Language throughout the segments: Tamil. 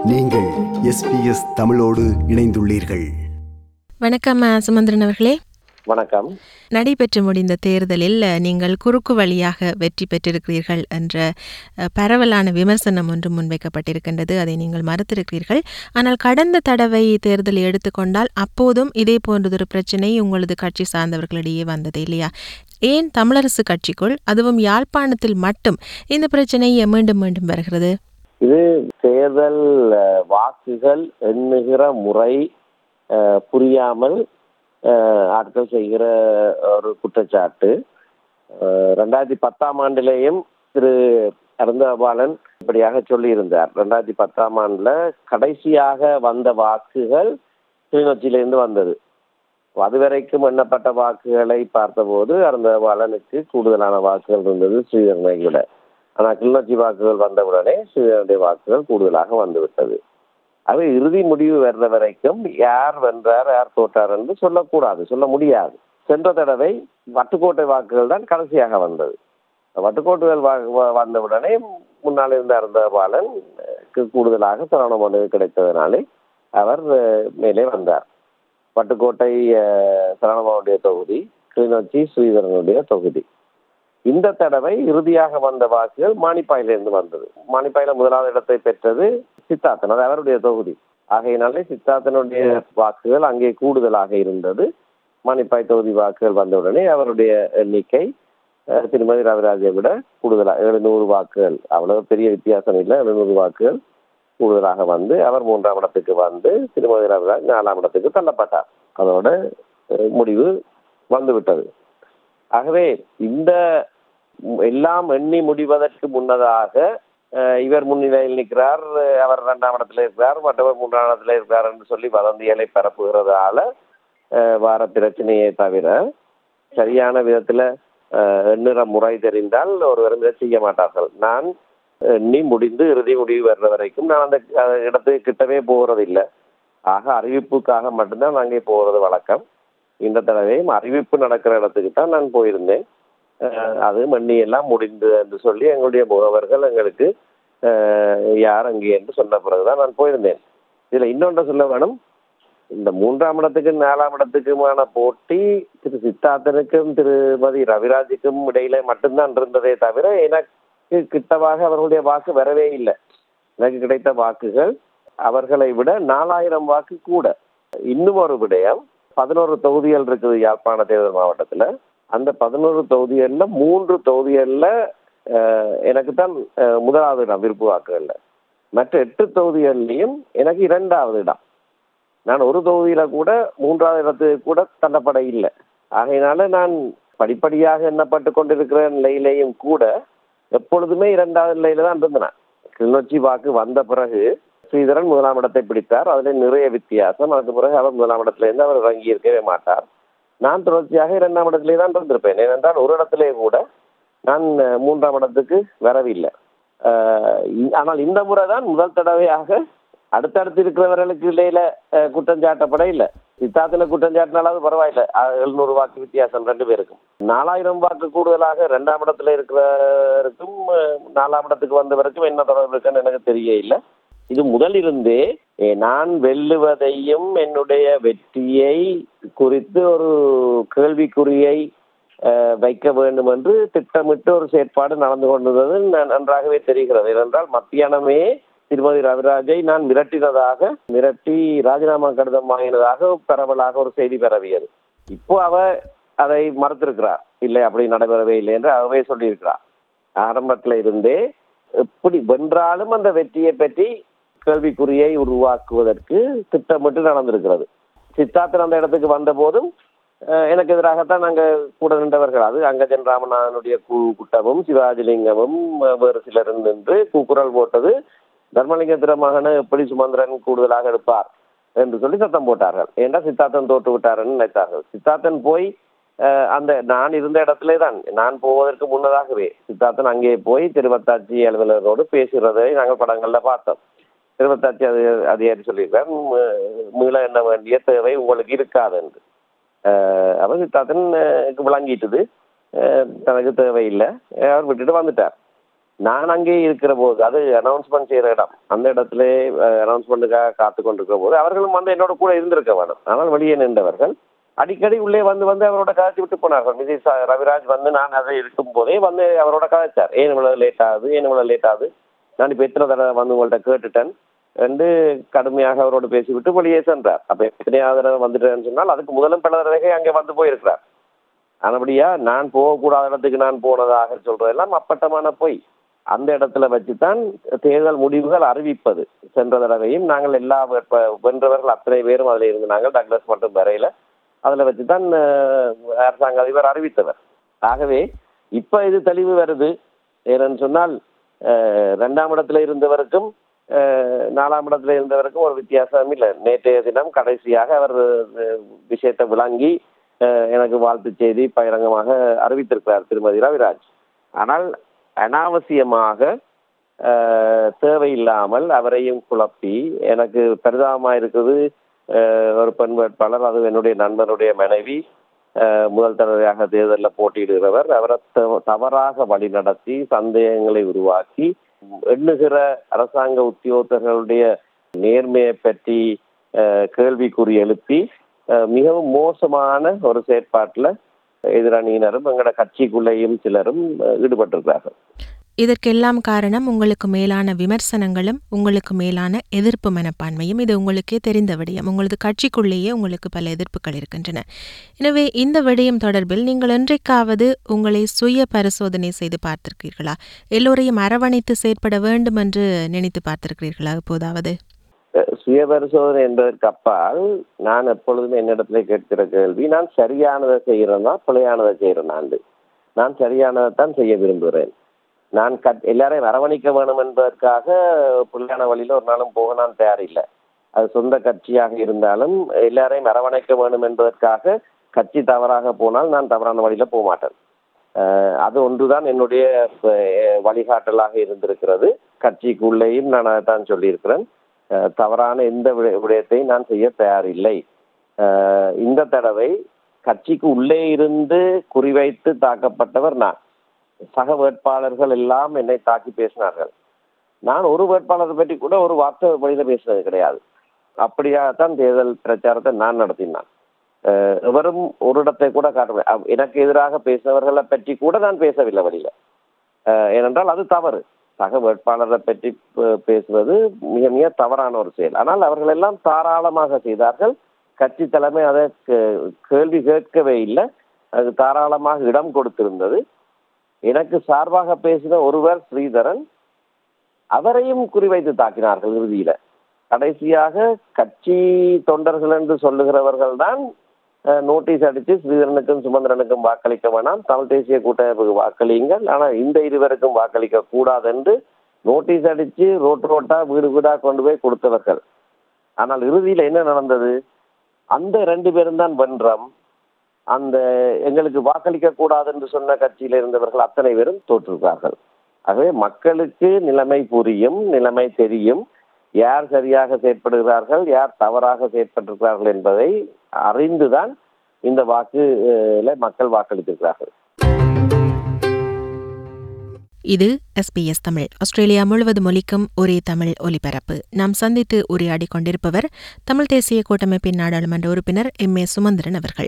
நீங்கள் எஸ்பிஎஸ் தமிழோடு இணைந்துள்ளீர்கள் வணக்கம் அஹ், சுமந்திரன் அவர்களே வணக்கம் நடைபெற்று முடிந்த தேர்தலில் அஹ், நீங்கள் குறுக்கு வழியாக வெற்றி பெற்றிருக்கிறீர்கள் என்ற அஹ், பரவலான விமர்சனம் ஒன்று முன்வைக்கப்பட்டிருக்கின்றது அதை நீங்கள் மறுத்திருக்கிறீர்கள் ஆனால் கடந்த தடவை தேர்தலை எடுத்துக்கொண்டால் அப்போதும் இதே போன்றதொரு பிரச்சனை உங்களது கட்சி சார்ந்தவர்களிடையே வந்தது இல்லையா ஏன் தமிழரசு கட்சிக்குள் அதுவும் யாழ்ப்பாணத்தில் மட்டும் இந்த பிரச்சனை மீண்டும் மீண்டும் வருகிறது இது தேர்தல் அஹ், வாக்குகள் எண்ணுகிற முறை அஹ், புரியாமல் அஹ், ஆட்கள் செய்கிற ஒரு குற்றச்சாட்டு அஹ், ரெண்டாயிரத்தி பத்தாம் ஆண்டிலேயும் திரு அருந்தபாலன் இப்படியாக சொல்லியிருந்தார் ரெண்டாயிரத்தி பத்தாம் ஆண்டுல கடைசியாக வந்த வாக்குகள் கிளிநொச்சியிலிருந்து வந்தது அதுவரைக்கும் எண்ணப்பட்ட வாக்குகளை பார்த்தபோது அருந்தபாலனுக்கு கூடுதலான வாக்குகள் இருந்தது ஸ்ரீதரனை விட ஆனால் கிளிநொச்சி வாக்குகள் வந்தவுடனே ஸ்ரீதரனுடைய வாக்குகள் கூடுதலாக வந்துவிட்டது அது இறுதி முடிவு வர்ற வரைக்கும் யார் வென்றார் யார் தோற்றார் என்று சொல்லக்கூடாது சொல்ல முடியாது சென்ற தடவை வட்டுக்கோட்டை வாக்குகள் தான் கடைசியாக வந்தது வட்டுக்கோட்டுகள் வா- வ- வந்தவுடனே முன்னால் இருந்த அருந்தபாலன் க்கு கூடுதலாக சரவண மனு கிடைத்ததனாலே அவர் அஹ், மேலே வந்தார் வட்டுக்கோட்டை அஹ், சரவணபவனுடைய தொகுதி கிளிநொச்சி ஸ்ரீதரனுடைய தொகுதி இந்த தடவை இறுதியாக வந்த வாக்குகள் மானிப்பாயிலிருந்து வந்தது மானிப்பாயில முதலாவது இடத்தை பெற்றது சித்தார்த்தன் அது அவருடைய தொகுதி ஆகையினாலே சித்தார்த்தனுடைய வாக்குகள் அங்கே கூடுதலாக இருந்தது மானிப்பாய் தொகுதி வாக்குகள் வந்தவுடனே அவருடைய எண்ணிக்கை அஹ், திருமதி ரவிராஜை விட கூடுதலாக எழுநூறு வாக்குகள் அவ்வளவு பெரிய வித்தியாசம் இல்லை எழுநூறு வாக்குகள் கூடுதலாக வந்து அவர் மூன்றாம் இடத்துக்கு வந்து திருமதி ரவிராஜ் நாலாம் இடத்துக்கு தள்ளப்பட்டார் அதோட அஹ், முடிவு வந்துவிட்டது ஆகவே இந்த எல்லாம் எண்ணி முடிவதற்கு முன்னதாக அஹ், இவர் முன்னிலையில் நிற்கிறார் அஹ், அவர் இரண்டாம் இடத்துல இருக்கிறார் மற்றவர் மூன்றாம் இடத்துல இருக்கிறார் என்று சொல்லி வதந்திகளை பரப்புகிறதால அஹ், வார பிரச்சனையை தவிர சரியான விதத்துல அஹ், எண்ணுற முறை தெரிந்தால் ஒருவரும் இதை செய்ய மாட்டார்கள் நான் எண்ணி முடிந்து இறுதி முடிவு வர்ற வரைக்கும் நான் அந்த அஹ், இடத்துக்கு கிட்டவே போகிறதில்லை ஆக அறிவிப்புக்காக மட்டும்தான் நான் அங்கே போகிறது வழக்கம் இந்த தடவையும் அறிவிப்பு நடக்கிற இடத்துக்கு தான் நான் போயிருந்தேன் அஹ் அது மண்ணி எல்லாம் முடிந்து என்று சொல்லி எங்களுடைய முகவர்கள் எங்களுக்கு அஹ், யார் அங்கே என்று சொன்ன பிறகுதான் நான் போயிருந்தேன் இதுல இன்னொன்று சொல்ல வேணும் இந்த மூன்றாம் இடத்துக்கு நாலாம் இடத்துக்குமான போட்டி திரு சித்தார்த்தனுக்கும் திருமதி ரவிராஜுக்கும் இடையில மட்டும்தான் இருந்ததே தவிர எனக்கு கிட்டவாக அவர்களுடைய வாக்கு வரவே இல்லை எனக்கு கிடைத்த வாக்குகள் அவர்களை விட நாலாயிரம் வாக்கு கூட இன்னும் ஒரு விடயம் பதினோரு தொகுதிகள் இருக்குது யாழ்ப்பாண தேர்தல் மாவட்டத்துல அந்த பதினோரு தொகுதிகள்ல மூன்று தொகுதிகள்ல அஹ், எனக்கு தான் அஹ், முதலாவது இடம் விருப்பு வாக்குகள்ல மற்ற எட்டு தொகுதிகள்லையும் எனக்கு இரண்டாவது இடம் நான் ஒரு தொகுதியில கூட மூன்றாவது இடத்துக்கு கூட தள்ளப்பட இல்லை ஆகையினால நான் படிப்படியாக எண்ணப்பட்டு கொண்டிருக்கிற நிலையிலேயும் கூட எப்பொழுதுமே இரண்டாவது நிலையில தான் இருந்தேன் கிளிநொச்சி வாக்கு வந்த பிறகு ஸ்ரீதரன் முதலாம் இடத்தை பிடித்தார் அதுல நிறைய வித்தியாசம் அதுக்கு பிறகு அவர் முதலாம் இடத்துல இருந்து அவர் இறங்கி இருக்கவே மாட்டார் நான் தொடர்ச்சியாக இரண்டாம் இடத்திலே தான் இருந்திருப்பேன் ஏனென்றால் ஒரு இடத்திலே கூட நான் அஹ், மூன்றாம் இடத்துக்கு வரவில்லை அஹ், இ- ஆனால் இந்த முறை தான் முதல் தடவையாக அடுத்தடுத்து இருக்கிறவர்களுக்கு இடையில அஹ், குற்றம் சாட்டப்பட இல்லை சித்தாத்துல குற்றம் சாட்டினாலாவது பரவாயில்ல அஹ், எழுநூறு வாக்கு வித்தியாசம் ரெண்டு பேருக்கும் நாலாயிரம் வாக்கு கூடுதலாக இரண்டாம் இடத்துல இருக்கிறவருக்கும் அஹ், நாலாம் இடத்துக்கு வந்தவருக்கும் என்ன தொடர்பு இருக்குன்னு எனக்கு தெரிய இல்லை இது முதலிருந்தே ஏ, நான் வெல்லுவதையும் என்னுடைய வெற்றியை குறித்து ஒரு கேள்விக்குறியை அஹ், வைக்க வேண்டும் என்று திட்டமிட்டு ஒரு செயற்பாடு நடந்து கொண்டிருந்தது ந- நன்றாகவே தெரிகிறது ஏனென்றால் மத்தியானமே திருமதி ரவிராஜை நான் மிரட்டினதாக மிரட்டி ராஜினாமா கடிதம் வாங்கினதாக பரவலாக ஒரு செய்தி பரவியது இப்போ அவ அதை மறுத்திருக்கிறார் இல்லை அப்படி நடைபெறவே இல்லை என்று அவவே சொல்லியிருக்கிறார் ஆரம்பத்தில் இருந்தே எப்படி வென்றாலும் அந்த வெற்றியை பற்றி கேள்விக்குறியை உருவாக்குவதற்கு திட்டமிட்டு நடந்திருக்கிறது சித்தார்த்தன் அந்த இடத்துக்கு வந்த போதும் அஹ், எனக்கு எதிராகத்தான் நாங்க கூட நின்றவர்கள் அது அங்கஜன் ராமநாதனுடைய கு குட்டமும் சிவாஜிலிங்கமும் அஹ், வேறு சிலர் நின்று கூக்குரல் போட்டது தர்மலிங்கத்திர மகனை எப்படி சுமந்திரன் கூடுதலாக எடுப்பார் என்று சொல்லி சத்தம் போட்டார்கள் ஏண்டா சித்தார்த்தன் தோற்று விட்டார்னு நினைத்தார்கள் சித்தார்த்தன் போய் அஹ், அந்த நான் இருந்த இடத்திலே தான் நான் போவதற்கு முன்னதாகவே சித்தார்த்தன் அங்கே போய் திருவத்தாட்சி அலுவலரோடு பேசுகிறதை நாங்கள் படங்கள்ல பார்த்தோம் திருவத்தாட்சி அது அதிகாரி சொல்லியிருக்கார் "மீ- மீள எண்ண வேண்டிய தேவை உங்களுக்கு இருக்காது என்று அஹ், அவர் சித்தார்த்தன் அஹ், விளங்கிட்டுது அஹ், தனக்கு தேவையில்லை அவர் விட்டுட்டு வந்துட்டார் நான் அங்கே இருக்கிற போது அது அனௌன்ஸ்மெண்ட் செய்கிற இடம் அந்த இடத்துல அனௌன்ஸ்மெண்ட்டுக்காக காத்து கொண்டிருக்கிற போது அவர்களும் வந்து என்னோட கூட இருந்திருக்க வேணும் ஆனால் வெளியே நின்றவர்கள் அடிக்கடி உள்ளே வந்து வந்து அவரோட கதைச்சு விட்டு போனார்கள் விஜய் சா- ரவிராஜ் வந்து நான் அதை இருக்கும் போதே வந்து அவரோட கதைச்சார் ஏன் இவ்வளோ லேட் ஆகுது ஏன் இவ்வளோ லேட் ஆகுது நான் இப்போ எத்தனை தடவை வந்து உங்கள்கிட்ட கேட்டுட்டேன் என்று கடுமையாக அவரோடு பேசிவிட்டு வெளியே சென்றார் அப்போ எத்தனையாவது தடவை வந்துட்டேன்னு சொன்னால் அதுக்கு முதலும் பல தடவை அங்கே வந்து போயிருக்கிறார் ஆனபடியா நான் போகக்கூடாத இடத்துக்கு நான் போனதாக சொல்றதெல்லாம் அப்பட்டமான பொய் அந்த இடத்துல வச்சுதான் தேர்தல் முடிவுகள் அறிவிப்பது சென்ற தடவையும் நாங்கள் எல்லா வேட்ப- வென்றவர்கள் அத்தனை பேரும் அதில் இருந்து நாங்கள் டக்ளஸ் மட்டும் வரையில அதில் வச்சுதான் அஹ், அரசாங்க அதிபர் அறிவித்தவர் ஆகவே இப்ப இது தெளிவு வருது ஏன்னு சொன்னால் அஹ், ரெண்டாம் இடத்துல இருந்தவருக்கும் அஹ், நாலாம் இடத்துல இருந்தவருக்கும் ஒரு வித்தியாசம் இல்லை நேற்றைய தினம் கடைசியாக அவர் அஹ், விஷயத்தை விளங்கி அஹ், எனக்கு வாழ்த்து செய்தி பகிரங்கமாக அறிவித்திருக்கிறார் திருமதி ரவிராஜ் ஆனால் அனாவசியமாக அஹ், தேவையில்லாமல் அவரையும் குழப்பி எனக்கு பரிதாபமாக இருக்குது அஹ், ஒரு பெண் வேட்பாளர் அது என்னுடைய நண்பனுடைய மனைவி அஹ், முதல் தடவையாக தேர்தலில் போட்டியிடுகிறவர் அவரை தவ- தவறாக வழிநடத்தி சந்தேகங்களை உருவாக்கி எண்ணுகிற அரசாங்க உத்தியோகத்தர்களுடைய நேர்மையை பற்றி அஹ், கேள்விக்குறி எழுப்பி அஹ், மிகவும் மோசமான ஒரு செயற்பாட்டில் எதிரணியினரும் எங்களோட கட்சிக்குள்ளேயும் சிலரும் அஹ், ஈடுபட்டிருக்கிறார்கள் இதற்கெல்லாம் காரணம் உங்களுக்கு மேலான விமர்சனங்களும் உங்களுக்கு மேலான எதிர்ப்பு மனப்பான்மையும் இது உங்களுக்கே தெரிந்த விடயம் உங்களது கட்சிக்குள்ளேயே உங்களுக்கு பல எதிர்ப்புகள் இருக்கின்றன எனவே இந்த விடயம் தொடர்பில் நீங்கள் என்றைக்காவது உங்களை சுய பரிசோதனை செய்து பார்த்திருக்கிறீர்களா எல்லோரையும் அரவணைத்து செயற்பட வேண்டும் என்று நினைத்து பார்த்திருக்கிறீர்களா எப்போதாவது அஹ், சுய பரிசோதனை என்பதற்கு அப்பால் நான் எப்பொழுதுமே என்னிடத்துல கேட்கிற கேள்வி நான் சரியானதை செய்கிறேன்னா பிழையானதை செய்கிறேன் நான் சரியானதை தான் செய்ய விரும்புகிறேன் நான் கட் எல்லாரையும் அரவணைக்க வேணும் என்பதற்காக பிள்ளையான வழியில் ஒரு நாளும் போக நான் தயாரில்லை அது சொந்த கட்சியாக இருந்தாலும் எல்லாரையும் அரவணைக்க வேணும் என்பதற்காக கட்சி தவறாக போனால் நான் தவறான வழியில் போக மாட்டேன் அஹ் அது ஒன்றுதான் என்னுடைய அஹ், வழிகாட்டலாக இருந்திருக்கிறது கட்சிக்குள்ளேயும் நான் அதைத்தான் சொல்லியிருக்கிறேன் அஹ், தவறான எந்த விட- விடயத்தையும் நான் செய்ய தயாரில்லை அஹ், இந்த தடவை கட்சிக்கு உள்ளே இருந்து குறிவைத்து தாக்கப்பட்டவர் நான் சக வேட்பாளர்கள் எல்லாம் என்னை தாக்கி பேசினார்கள் நான் ஒரு வேட்பாளரை பற்றி கூட ஒரு வார்த்தை வழியில பேசினது கிடையாது அப்படியாகத்தான் தேர்தல் பிரச்சாரத்தை நான் நடத்தினான் அஹ் எவரும் ஒரு இடத்தை கூட காட்டவில்லை அவ்- எனக்கு எதிராக பேசினவர்களை பற்றி கூட நான் பேசவில்லை வழியில அஹ் ஏனென்றால் அது தவறு சக வேட்பாளரை பற்றி பே- பேசுவது மிக மிக தவறான ஒரு செயல் ஆனால் அவர்கள் எல்லாம் தாராளமாக செய்தார்கள் கட்சி தலைமை அதை கே- கேள்வி கேட்கவே இல்லை அது தாராளமாக இடம் கொடுத்திருந்தது எனக்கு சார்பாக பேசின ஒருவர் ஸ்ரீதரன் அவரையும் குறிவைத்து தாக்கினார்கள் இறுதியில கடைசியாக கட்சி தொண்டர்கள் என்று சொல்லுகிறவர்கள் தான் நோட்டீஸ் அடித்து ஸ்ரீதரனுக்கும் சுமந்திரனுக்கும் வாக்களிக்க வேணாம் தமிழ் தேசிய கூட்டமைப்புக்கு வாக்களியுங்கள் ஆனால் இந்த இருவருக்கும் வாக்களிக்க கூடாது என்று நோட்டீஸ் அடித்து ரோட்டு ரோட்டா வீடு வீடா கொண்டு போய் கொடுத்தவர்கள் ஆனால் இறுதியில் என்ன நடந்தது அந்த ரெண்டு பேரும் தான் வென்றம் அந்த எங்களுக்கு வாக்களிக்க கூடாது என்று சொன்ன கட்சியில் இருந்தவர்கள் அத்தனை பேரும் தோற்றிருக்கிறார்கள் ஆகவே மக்களுக்கு நிலைமை புரியும் நிலைமை தெரியும் யார் சரியாக செயற்படுகிறார்கள் யார் தவறாக செயற்பட்டிருக்கிறார்கள் என்பதை அறிந்துதான் இந்த வாக்குல மக்கள் வாக்களித்திருக்கிறார்கள் இது எஸ்பிஎஸ் தமிழ் ஆஸ்திரேலியா முழுவதும் ஒலிக்கும் ஒரே தமிழ் ஒலிபரப்பு நாம் சந்தித்து உரையாடிக் கொண்டிருப்பவர் தமிழ் தேசிய கூட்டமைப்பின் நாடாளுமன்ற உறுப்பினர் எம் ஏ சுமந்திரன் அவர்கள்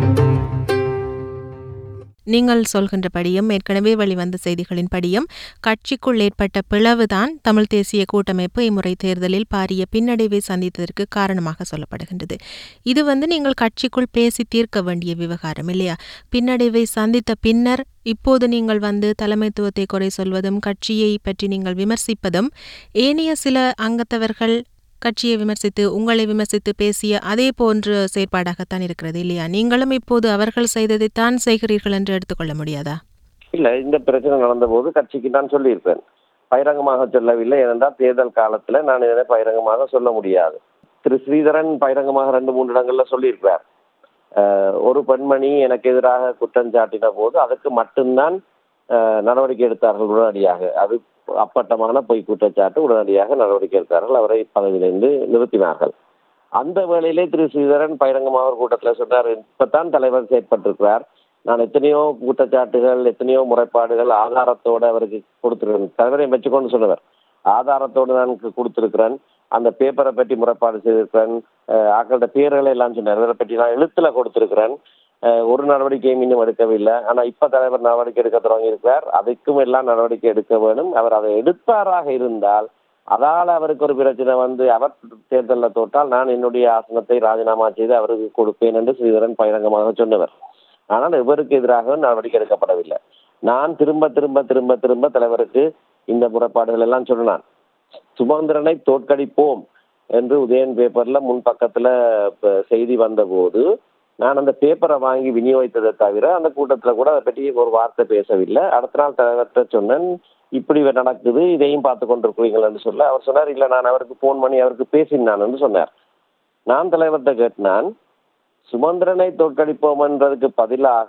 நீங்கள் சொல்கின்றபடியும் ஏற்கனவே வெளிவந்த செய்திகளின்படியும் கட்சிக்குள் ஏற்பட்ட பிளவுதான் தமிழ் தேசிய கூட்டமைப்பு இம்முறை தேர்தலில் பாரிய பின்னடைவை சந்தித்ததற்கு காரணமாக சொல்லப்படுகின்றது இது வந்து நீங்கள் கட்சிக்குள் பேசி தீர்க்க வேண்டிய விவகாரம் இல்லையா பின்னடைவை சந்தித்த பின்னர் இப்போது நீங்கள் வந்து தலைமைத்துவத்தை குறை சொல்வதும் கட்சியை பற்றி நீங்கள் விமர்சிப்பதும் ஏனைய சில அங்கத்தவர்கள் கட்சியை விமர்சித்து உங்களை விமர்சித்து பேசிய அதே போன்ற செயற்பாடாகத்தான் இருக்கிறது இல்லையா நீங்களும் இப்போது அவர்கள் செய்ததைத்தான் செய்கிறீர்கள் என்று எடுத்துக்கொள்ள முடியாதா இல்ல இந்த பிரச்சனை நடந்தபோது கட்சிக்கு நான் சொல்லியிருப்பேன் பகிரங்கமாக சொல்லவில்லை ஏனென்றால் தேர்தல் காலத்துல நான் இதனை பகிரங்கமாக சொல்ல முடியாது திரு ஸ்ரீதரன் பகிரங்கமாக ரெண்டு மூன்று இடங்கள்ல சொல்லியிருப்பார் அஹ், ஒரு பெண்மணி எனக்கு எதிராக குற்றம் சாட்டின போது அதுக்கு மட்டும்தான் அஹ், நடவடிக்கை எடுத்தார்கள் உடனடியாக அது அப்பட்டமான பொய் குற்றச்சாட்டு உடனடியாக நடவடிக்கை எடுத்தார்கள் அவரை பதவியிலிருந்து நிறுத்தினார்கள் அந்த வேளையிலே திரு ஸ்ரீதரன் பகிரங்கமாக ஒரு கூட்டத்தில் சொன்னார் இப்பதான் தலைவர் செயற்பட்டிருக்கிறார் நான் எத்தனையோ குற்றச்சாட்டுகள் எத்தனையோ முறைப்பாடுகள் ஆதாரத்தோடு அவருக்கு கொடுத்துருக்கேன் தலைவரை மெச்சுக்கொண்டு சொன்னவர் ஆதாரத்தோடு நான் கு- கொடுத்திருக்கிறேன் அந்த பேப்பரை பற்றி முறைப்பாடு செய்திருக்கிறேன் அஹ் ஆக்களோட பேர்களை எல்லாம் சொன்னார் இவரை பற்றி நான் எழுத்துல கொடுத்திருக்கிறேன் அஹ் ஒரு நடவடிக்கையும் இன்னும் எடுக்கவில்லை ஆனா இப்ப தலைவர் நடவடிக்கை எடுக்க தொடங்கி இருக்கிறார் அதுக்கும் எல்லாம் நடவடிக்கை எடுக்க வேணும் அவர் அதை எடுப்பாராக இருந்தால் அதால அவருக்கு ஒரு பிரச்சனை வந்து அவர் தேர்தலில் தோற்றால் நான் என்னுடைய ஆசனத்தை ராஜினாமா செய்து அவருக்கு கொடுப்பேன் என்று ஸ்ரீதரன் பகிரங்கமாக சொன்னவர் ஆனால் இவருக்கு எதிராக நடவடிக்கை எடுக்கப்படவில்லை நான் திரும்ப திரும்ப திரும்ப திரும்ப தலைவருக்கு இந்த முறைப்பாடுகள் எல்லாம் சொன்னான் சுமந்திரனை தோற்கடிப்போம் என்று உதயன் பேப்பர்ல முன் பக்கத்துல ப- செய்தி வந்தபோது நான் அந்த பேப்பரை வாங்கி விநியோகித்ததை தவிர அந்த கூட்டத்துல கூட அதை பற்றி ஒரு வார்த்தை பேசவில்லை அடுத்த நாள் தலைவர்கிட்ட சொன்னேன் இப்படி நடக்குது இதையும் பார்த்து கொண்டிருக்கிறீங்கள்னு சொல்ல அவர் சொன்னார் இல்ல நான் அவருக்கு ஃபோன் பண்ணி அவருக்கு பேசினான்னு சொன்னார் நான் தலைவர்கிட்ட கேட்டினான் சுமந்திரனை தோற்கடிப்போம் என்றதுக்கு பதிலாக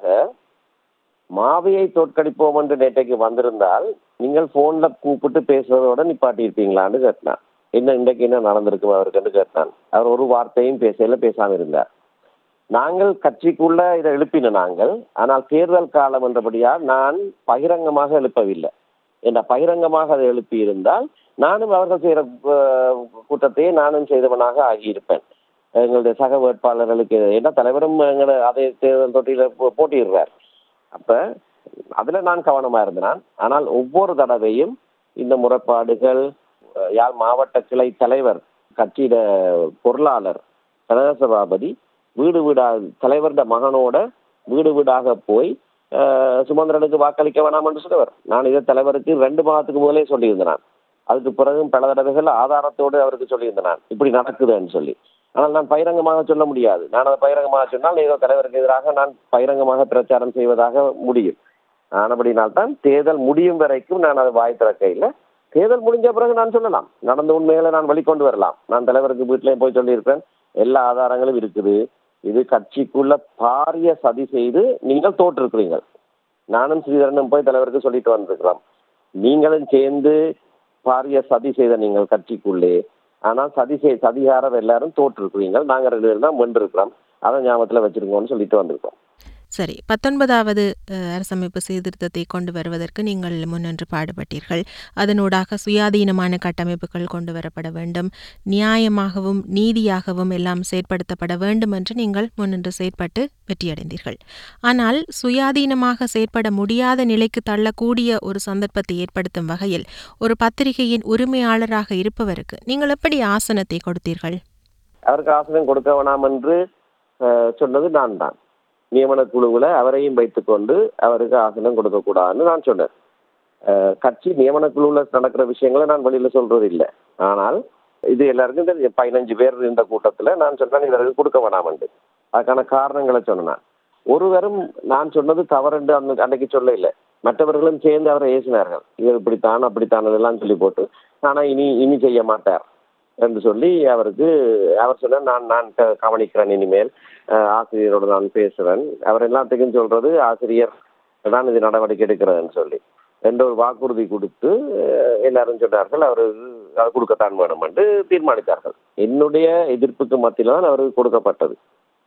மாவியை தோற்கடிப்போம் என்று நேற்றைக்கு வந்திருந்தால் நீங்கள் போன்ல கூப்பிட்டு பேசுறதோட நிப்பாட்டியிருப்பீங்களான்னு கேட்டான் என்ன இன்றைக்கு என்ன நடந்திருக்கும் அவருக்குன்னு கேட்டான் அவர் ஒரு வார்த்தையும் பேசல பேசாம இருந்தார் நாங்கள் கட்சிக்குள்ள இதை எழுப்பின நாங்கள் ஆனால் தேர்தல் காலம் என்றபடியால் நான் பகிரங்கமாக எழுப்பவில்லை என்ற பகிரங்கமாக அதை எழுப்பி இருந்தால் நானும் அவர்கள் செய்கிற கூட்டத்தையே நானும் செய்தவனாக ஆகியிருப்பேன் எங்களுடைய சக வேட்பாளர்களுக்கு ஏன்னா தலைவரும் எங்களை அதே தேர்தல் தொட்டியில போ- போட்டியிடுறார் அப்ப அதுல நான் கவனமா இருந்தேன் ஆனால் ஒவ்வொரு தடவையும் இந்த முறைப்பாடுகள் அஹ், யாழ் மாவட்ட கிளை தலைவர் கட்சியிட பொருளாளர் கனக சபாபதி வீடு வீடா தலைவருட மகனோட வீடு வீடாக போய் அஹ், சுமந்திரனுக்கு வாக்களிக்க வேணாம் என்று சொன்னவர் நான் இதை தலைவருக்கு ரெண்டு மாதத்துக்கு முதலே சொல்லியிருந்தேன் நான். அதுக்கு பிறகும் பல தடவைகள் ஆதாரத்தோடு அவருக்கு சொல்லியிருந்தேன் நான் இப்படி நடக்குதுன்னு சொல்லி ஆனால் நான் பகிரங்கமாக சொல்ல முடியாது நான் அதை பகிரங்கமாக சொன்னால் ஏதோ தலைவருக்கு எதிராக நான் பகிரங்கமாக பிரச்சாரம் செய்வதாக முடியும் ஆனபடினால்தான் தேர்தல் முடியும் வரைக்கும் நான் அதை வாய் திறக்க இல்லை தேர்தல் முடிஞ்ச பிறகு நான் சொல்லலாம் நடந்த உண்மைகளை நான் வெளிக்கொண்டு வரலாம் நான் தலைவருக்கு வீட்டிலையும் போய் சொல்லியிருப்பேன் எல்லா ஆதாரங்களும் இருக்குது இது கட்சிக்குள்ள பாரிய சதி செய்து நீங்கள் தோற்றிருக்கிறீர்கள் நானும் ஸ்ரீதரனும் போய் தலைவருக்கு சொல்லிட்டு வந்திருக்கிறோம் நீங்களும் சேர்ந்து பாரிய சதி செய்த நீங்கள் கட்சிக்குள்ளே ஆனால் சதி செய் சதிகாரர் எல்லாரும் தோற்றிருக்கிறீங்க நாங்கள் ரெண்டு பேரும் தான் வென்றிருக்கிறோம் அதை ஞாபகத்தில் வச்சிருக்கோம்னு சொல்லிட்டு வந்திருக்கோம் சரி பத்தொன்பதாவது அஹ், அரசமைப்பு சீர்திருத்தத்தை கொண்டு வருவதற்கு நீங்கள் முன்னின்று பாடுபட்டீர்கள் அதனூடாக சுயாதீனமான கட்டமைப்புகள் கொண்டு வரப்பட வேண்டும் நியாயமாகவும் நீதியாகவும் எல்லாம் செயற்படுத்தப்பட வேண்டும் என்று நீங்கள் முன்னின்று செயற்பட்டு வெற்றியடைந்தீர்கள் ஆனால் சுயாதீனமாக செயற்பட முடியாத நிலைக்கு தள்ளக்கூடிய ஒரு சந்தர்ப்பத்தை ஏற்படுத்தும் வகையில் ஒரு பத்திரிகையின் உரிமையாளராக இருப்பவருக்கு நீங்கள் எப்படி ஆசனத்தை கொடுத்தீர்கள் அவருக்கு ஆசனம் கொடுக்க வேணாம் என்று அஹ், சொன்னது நான் தான் நியமன குழுவில் அவரையும் வைத்துக்கொண்டு அவருக்கு ஆசனம் கொடுக்கக்கூடாதுன்னு நான் சொன்னேன் அஹ், கட்சி நியமன குழுவில் நடக்கிற விஷயங்களை நான் வெளியில சொல்றது இல்லை ஆனால் இது எல்லாருக்கும் தெரியும் பதினஞ்சு பேர் இருந்த கூட்டத்தில் நான் சொன்னேன் இவருக்கு கொடுக்க வேணாமண்டு அதுக்கான காரணங்களை சொன்னேன் ஒருவரும் நான் சொன்னது தவறுண்டு அந்த அன்னைக்கு சொல்ல இல்லை மற்றவர்களும் சேர்ந்து அவரை ஏசினார்கள் இவர் இப்படித்தான் அப்படித்தான் இதெல்லாம் சொல்லி போட்டு ஆனால் இனி இனி செய்ய மாட்டார் என்று சொல்லி அவருக்கு அவர் சொன்னார் நான் நான் க- கவனிக்கிறேன் இனிமேல் அஹ், ஆசிரியரோடு நான் பேசுவேன் அவர் எல்லாத்துக்கும் சொல்றது ஆசிரியர் தான் இது நடவடிக்கை எடுக்கிறதுன்னு சொல்லி என்ற ஒரு வாக்குறுதி கொடுத்து அஹ், எல்லாரும் சொன்னார்கள் அவர் அது கொடுக்கத்தான் வேணும் என்று தீர்மானித்தார்கள் என்னுடைய எதிர்ப்புக்கு மத்தியில் தான் அவருக்கு கொடுக்கப்பட்டது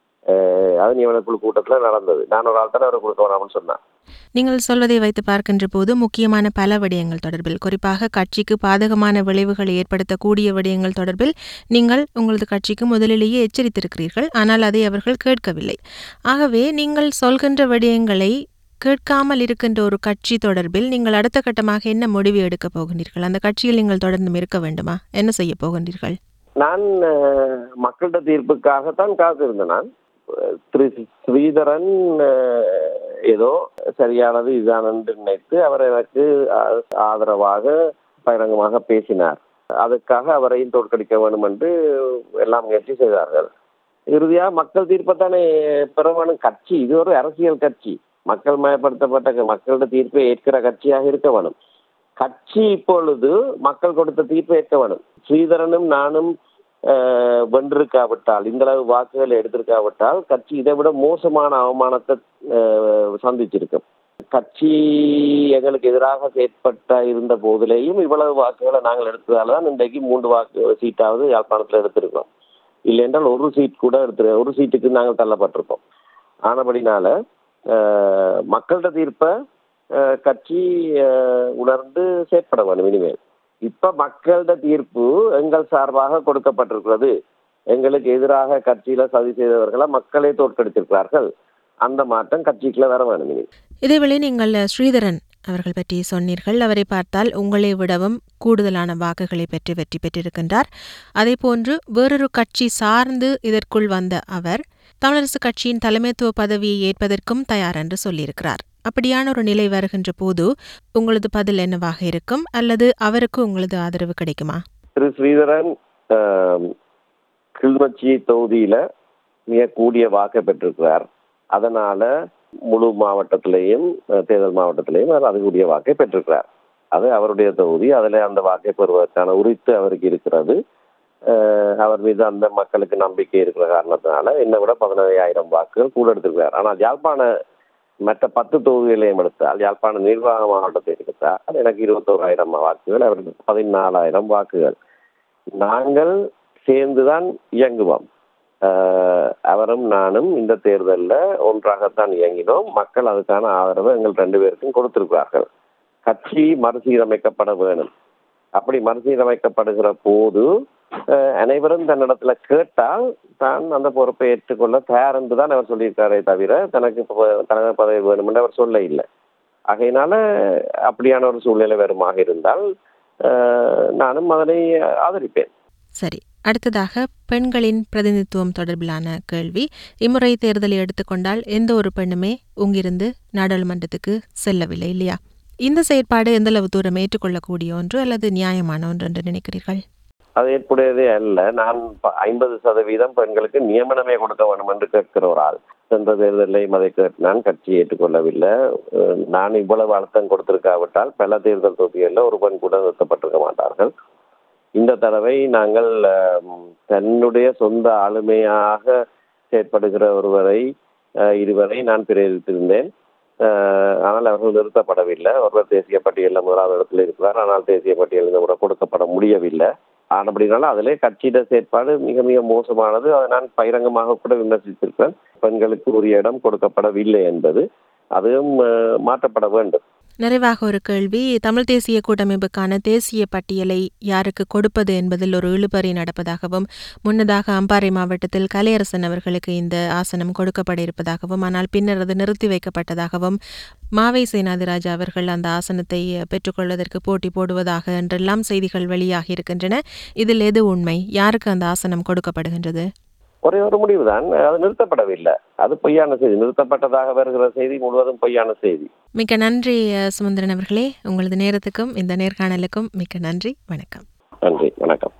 அஹ், அது நியமனக்குழு கூட்டத்தில் நடந்தது நான் ஒரு ஆள் தானே அவருக்கு கொடுக்க வேணாம்னு சொன்னேன் நீங்கள் சொல்வதை வைத்து பார்க்கின்ற போது முக்கியமான பல விடயங்கள் தொடர்பில் குறிப்பாக கட்சிக்கு பாதகமான விளைவுகளை ஏற்படுத்தக்கூடிய விடயங்கள் தொடர்பில் நீங்கள் உங்களது கட்சிக்கு முதலிலேயே எச்சரித்திருக்கிறீர்கள் ஆனால் அதை அவர்கள் கேட்கவில்லை ஆகவே நீங்கள் சொல்கின்ற விடயங்களை கேட்காமல் இருக்கின்ற ஒரு கட்சி தொடர்பில் நீங்கள் அடுத்த கட்டமாக என்ன முடிவு எடுக்கப் போகின்றீர்கள் அந்த கட்சியில் நீங்கள் தொடர்ந்தும் இருக்க வேண்டுமா என்ன செய்ய போகின்றீர்கள் நான் அஹ், மக்களிட தீர்ப்புக்காகத்தான் காத்திருந்தேன் நான் அஹ், திரு ஸ்ரீதரன் அஹ், ஏதோ சரியானது இதுதான் என்று நினைத்து அவர் எனக்கு ஆ- ஆதரவாக பகிரங்கமாக பேசினார் அதுக்காக அவரையும் தோற்கடிக்க வேண்டும் என்று எல்லாம் முயற்சி செய்தார்கள் இறுதியா மக்கள் தீர்ப்பைத்தானே பெற வேணும் கட்சி இது ஒரு அரசியல் கட்சி மக்கள் மயப்படுத்தப்பட்ட க- மக்களோட தீர்ப்பை ஏற்கிற கட்சியாக இருக்க வேணும் கட்சி இப்பொழுது மக்கள் கொடுத்த தீர்ப்பை ஏற்க வேணும் ஸ்ரீதரனும் நானும் அஹ், வென்றிருக்காவிட்டால் இந்த அளவு வாக்குகள் எடுத்திருக்காவிட்டால் கட்சி இதை விட மோசமான அவமானத்தை அஹ், சந்திச்சிருக்கும் கட்சி எங்களுக்கு எதிராக செயற்பட்ட இருந்த போதிலேயும் இவ்வளவு வாக்குகளை நாங்கள் எடுத்ததால தான் இன்றைக்கு மூன்று வாக்கு சீட்டாவது யாழ்ப்பாணத்தில் எடுத்திருக்கோம் இல்லை என்றால் ஒரு சீட் கூட எடுத்து ஒரு சீட்டுக்கு நாங்கள் தள்ளப்பட்டிருக்கோம் ஆனபடினால அஹ், மக்கள்கிட்ட தீர்ப்பை அஹ், கட்சி அஹ், உணர்ந்து செயற்பட வேண்டும் இனிமேல் இப்ப மக்கள்கிட்ட தீர்ப்பு எங்கள் சார்பாக கொடுக்கப்பட்டிருக்கிறது எங்களுக்கு எதிராக கட்சியில சதி செய்தவர்களை மக்களே தோற்கடித்திருக்கிறார்கள் அந்த மாற்றம் கட்சிக்குள்ள வர வேணும் இனி இதேவேளை நீங்கள் ஸ்ரீதரன் அவர்கள் பற்றி சொன்னீர்கள் அவரை பார்த்தால் உங்களை விடவும் கூடுதலான வாக்குகளை பெற்று வெற்றி பெற்றிருக்கின்றார் அதேபோன்று வேறொரு கட்சி சார்ந்து இதற்குள் வந்த அவர் தமிழரசு கட்சியின் தலைமைத்துவ பதவியை ஏற்பதற்கும் தயார் என்று சொல்லியிருக்கிறார் அப்படியான ஒரு நிலை வருகின்ற போது உங்களது பதில் என்னவாக இருக்கும் அல்லது அவருக்கு உங்களது ஆதரவு கிடைக்குமா திரு ஸ்ரீதரன் ஆம், கிளிநொச்சி தொகுதியில மிக கூடிய வாக்கை பெற்றிருக்கிறார் அதனால முழு மாவட்டத்திலேயும் அஹ், தேர்தல் மாவட்டத்திலேயும் அவர் அதிகூடிய வாக்கை பெற்றிருக்கிறார் அது அவருடைய தொகுதி அதுல அந்த வாக்கை பெறுவதற்கான உரித்து அவருக்கு இருக்கிறது அஹ், அவர் மீது அந்த மக்களுக்கு நம்பிக்கை இருக்கிற காரணத்தினால என்னை விட பதினஞ்சாயிரம் வாக்குகள் கூட எடுத்திருக்கிறார் ஆனால் யாழ்ப்பாண மற்ற பத்து தொகுதிகளையும் எடுத்தால் யாழ்ப்பாண நிர்வாக மாவட்டத்தை எடுத்தால் எனக்கு இருபத்தோராயிரம் வாக்குகள் அவருக்கு பதினாலாயிரம் வாக்குகள் நாங்கள் சேர்ந்துதான் இயங்குவோம் ஆஹ் அவரும் நானும் இந்த தேர்தலில் ஒன்றாகத்தான் இயங்கினோம் மக்கள் அதுக்கான ஆதரவை எங்கள் ரெண்டு பேருக்கும் கொடுத்திருக்கிறார்கள் கட்சி மறுசீரமைக்கப்பட வேணும் அப்படி மறுசீரமைக்கப்படுகிற போது ஆஹ் அனைவரும் தன்னிடத்துல கேட்டால் தான் அந்த பொறுப்பை ஏற்றுக்கொள்ள தயார் என்று தான் அவர் சொல்லியிருக்காரே தவிர தனக்கு ப- தலைவர் பதவி வேணும் என்று அவர் சொல்ல இல்லை ஆகையினால அப்படியான ஒரு சூழ்நிலை வருமாக இருந்தால் ஆஹ் நானும் அதனை ஆதரிப்பேன் சரி அடுத்ததாக பெண்களின் பிரதிநிதித்துவம் தொடர்பிலான கேள்வி இம்முறை தேர்தலை எடுத்துக்கொண்டால் எந்த ஒரு பெண்ணுமே உங்கிருந்து நாடாளுமன்றத்துக்கு செல்லவில்லை இல்லையா இந்த செயற்பாடு எந்தளவு தூரம் ஏற்றுக்கொள்ளக்கூடிய ஒன்று அல்லது நியாயமான ஒன்று என்று நினைக்கிறீர்கள் அது ஏற்புடையதே அல்ல நான் ஐம்பது சதவீதம் பெண்களுக்கு நியமனமே கொடுக்க வேண்டும் என்று கேட்கிற ஒரு ஆள் சென்ற தேர்தலையும் அதை கேட்டு நான் கட்சி ஏற்றுக்கொள்ளவில்லை அஹ் நான் இவ்வளவு அழுத்தம் கொடுத்திருக்காவிட்டால் பல தேர்தல் தொகுதிகளில் ஒரு பெண் கூட நிறுத்தப்பட்டிருக்க மாட்டார்கள் இந்த தடவை நாங்கள் அஹ், தன்னுடைய சொந்த ஆளுமையாக செயற்படுகிற ஒருவரை அஹ், இருவரை நான் பிரேரித்திருந்தேன் அஹ், ஆனால் அவர்கள் நிறுத்தப்படவில்லை ஒருவர் தேசிய பட்டியலில் முதலாவது இடத்தில் இருக்கிறார் ஆனால் தேசிய பட்டியலில் இந்த முறை கொடுக்கப்பட முடியவில்லை ஆனபடினால அதிலே கட்சியிட செயற்பாடு மிக மிக மோசமானது அதை நான் பகிரங்கமாக கூட விமர்சித்திருக்கிறேன் பெண்களுக்கு உரிய இடம் கொடுக்கப்படவில்லை என்பது அதுவும் அஹ், மாற்றப்பட வேண்டும் நிறைவாக ஒரு கேள்வி தமிழ் தேசிய கூட்டமைப்புக்கான தேசிய பட்டியலை யாருக்கு கொடுப்பது என்பதில் ஒரு இழுபறி நடப்பதாகவும் முன்னதாக அம்பாறை மாவட்டத்தில் கலையரசன் அவர்களுக்கு இந்த ஆசனம் கொடுக்கப்பட இருப்பதாகவும் ஆனால் பின்னர் அது நிறுத்தி வைக்கப்பட்டதாகவும் மாவை சேனாதிராஜா அவர்கள் அந்த ஆசனத்தை பெற்றுக்கொள்வதற்கு போட்டி போடுவதாக என்றெல்லாம் செய்திகள் வெளியாகி இருக்கின்றன இதில் எது உண்மை யாருக்கு அந்த ஆசனம் கொடுக்கப்படுகின்றது ஒரே ஒரு முடிவுதான் அது நிறுத்தப்படவில்லை அது பொய்யான செய்தி நிறுத்தப்பட்டதாக வருகிற செய்தி முழுவதும் பொய்யான செய்தி மிக்க நன்றி அஹ், சுமந்திரன் அவர்களே உங்களது நேரத்துக்கும் இந்த நேர்காணலுக்கும் மிக்க நன்றி வணக்கம் நன்றி வணக்கம்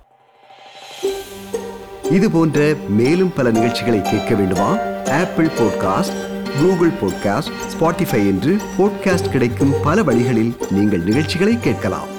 இது போன்ற மேலும் பல நிகழ்ச்சிகளை கேட்க வேண்டுமா Apple podcast Google podcast Spotify என்று பாட்காஸ்ட் கிடைக்கும் பல வழிகளில் நீங்கள் நிகழ்ச்சிகளை கேட்கலாம்